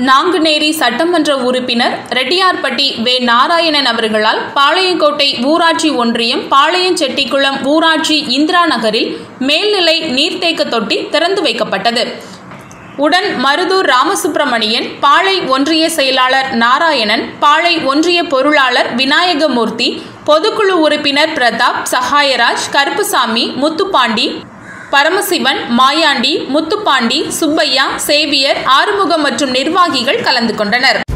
நாங்குநேரி சட்டமன்ற உறுப்பினர் ரெட்டியார்பட்டி வே நாராயணன் அவர்களால் பாளையங்கோட்டை ஊராட்சி ஒன்றியம் பாளையஞ்செட்டிக்குளம் ஊராட்சி இந்திரா நகரில் மேல்நிலை நீர்த்தேக்க தொட்டி திறந்து வைக்கப்பட்டது உடன் மருதூர் ராமசுப்பிரமணியன் பாளை ஒன்றிய செயலாளர் நாராயணன் பாளை ஒன்றிய பொருளாளர் விநாயகமூர்த்தி பொதுக்குழு உறுப்பினர் பிரதாப் சகாயராஜ் கருப்புசாமி முத்துப்பாண்டி பரமசிவன் மாயாண்டி முத்துப்பாண்டி சுப்பையா சேவியர் ஆறுமுகம் மற்றும் நிர்வாகிகள் கலந்து கொண்டனர்